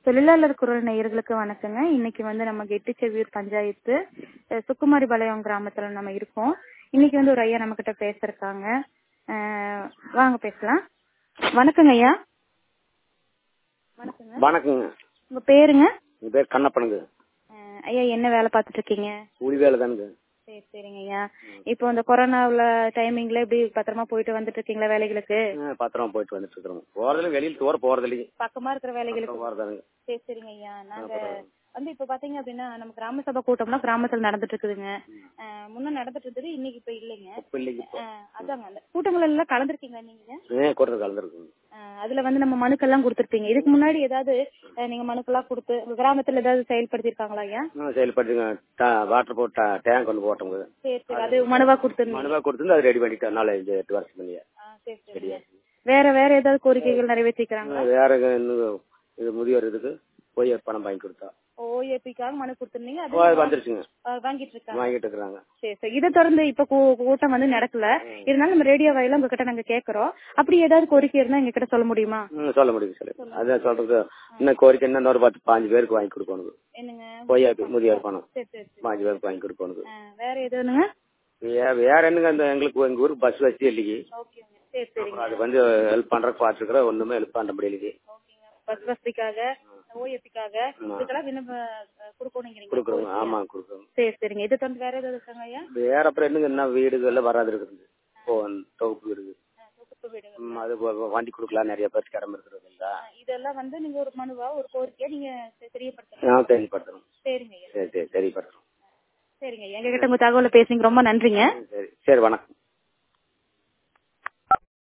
தொழிலாளர் குரல் நேயர்களுக்கு வணக்கங்க இன்னைக்கு வந்து நம்ம கெட்டிச்செவியூர் பஞ்சாயத்து அஹ், சுக்குமாரிபாளையம் கிராமத்துல நம்ம இருக்கோம் இன்னைக்கு வந்து ஒரு ஐயா நம்ம கிட்ட பேசிருக்காங்க அஹ், வாங்க பேசலாம் வணக்கங்க ஐயா வணக்கங்க வணக்கங்க உங்க பேருங்க என் பேர் கண்ணப்பனுங்க அஹ், ஐயா என்ன வேலை பார்த்துட்டு இருக்கீங்க கூலி வேலை தானுங்க சரி சரிங்க ஐயா இப்போ இந்த கொரோனாவுல டைமிங்ல எப்படி பத்திரமா போயிட்டு வந்துட்டு இருக்கீங்களா வேலைகளுக்கு ஆ, பத்திரமா போயிட்டு வந்துட்டு இருக்கிறோம் போறதுல வெளியில தூர போறது இல்லைங்க பக்கமா இருக்கிற வேலைகளுக்கு போறதானுங்க சரி சரிங்க ஐயா நாங்க வந்து இப்ப பாத்தீங்க அப்படின்னா நம்ம கிராம சபை கூட்டம்னா கிராமத்துல நடந்துட்டு இருக்குதுங்க அஹ், முன்ன நடந்துட்டு இருந்தது இன்னைக்கு இப்ப இல்லைங்க இப்ப இல்லைங்க இப்போ அஹ், அதாங்க அந்த கூட்டங்கள் எல்லாம் கலந்துருக்கீங்களா நீங்க ஏன் கூட்டத்தில் கலந்துருக்குங்க அஹ், அதுல வந்து நம்ம மனுக்கெல்லாம் கொடுத்துருப்பீங்க இதுக்கு முன்னாடி ஏதாவது அஹ், நீங்க மனுக்கெல்லாம் கொடுத்து உங்க கிராமத்துல ஏதாவது செயல்படுத்திருக்காங்களா ஐயா ஆ செயல்பட்டுங்க வாட்டர் போட்டா டேங்க் கொண்டு போட்டோங்க சரி சரி அது மனுவா கொடுத்துருந்தீங்க மனுவா கொடுத்துருந்து அது ரெடி பண்ணிட்டோம் நாலு அஞ்சு எட்டு வருஷம் பண்ணி சரி சரி வேற வேற ஏதாவது கோரிக்கைகள் நிறைவேற்றிக்கிறாங்களா வேற இன்னும் இது முதியோர் இதுக்கு போய் பணம் வாங்கி கொடுத்தா ஓஏபிக்காக மனு கொடுத்துருந்தீங்க ஓ, அது அது வந்துருச்சுங்க அஹ், வாங்கிட்டு இருக்காங்க வாங்கிட்டு இருக்கிறாங்க சரி சரி இதை தொடர்ந்து இப்ப கூ- கூட்டம் வந்து நடக்கல இருந்தாலும் நம்ம ரேடியோ வாயில உங்ககிட்ட நாங்க கேக்குறோம் அப்படி ஏதாவது கோரிக்கை இருந்தா எங்க கிட்ட சொல்ல முடியுமா ம் சொல்ல முடியும் சொல்லு அதான் சொல்றது இன்னும் கோரிக்கை இன்னும் ஒரு பத்து பாஞ்சு பேருக்கு வாங்கி கொடுக்கணும் என்னங்க போய் முதியோர் பணம் சரி சரி சரி பாஞ்சு பேருக்கு வாங்கி கொடுக்கணும் அஹ், வேற எதுனுங்க வே- வேற என்னங்க அந்த எங்களுக்கு எங்க ஊருக்கு பஸ் வசதி இல்லைங்க ஓகேங்க சரி சரிங்க அது வந்து ஹெல்ப் பண்றதுக்கு பாத்துருக்கிறோம் ஒண்ணுமே ஹெல்ப் பண்ண முடியலைங்க ஓகேங்க பஸ் வசதிக்காக ஓஎப்பிக்காக இதுக்கெல்லாம் விண்ணப்ப அஹ், கொடுக்கணுங்கிறீங்க கொடுக்குறோங்க ஆமா கொடுக்குறோங்க சரி சரிங்க இதை தொடர்ந்து வேற ஏதாவது இருக்காங்க ஐயா வேற அப்புறம் என்னங்க என்ன வீடுகள்ல வராது இருக்குது இப்போ தொகுப்பு வீடு அஹ், தொகுப்பு வீடுகள் ம், அது வ- வ- வண்டி கொடுக்கலாம் நிறைய பேருக்கு இடம் இருக்கிறது இல்ல அஹ், இதெல்லாம் வந்து நீங்க ஒரு மனுவா ஒரு கோரிக்கையா நீங்க தெ- தெரியப்படுத்தணும் நான் தெரியப்படுத்துறோம் சரிங்க ஐயா சரி சரி தெரியப்படுத்துறோம் சரிங்க ஐயா. எங்க கிட்ட உங்க தகவலை பேசுனீங்க ரொம்ப நன்றிங்க சரி சரி வணக்கம்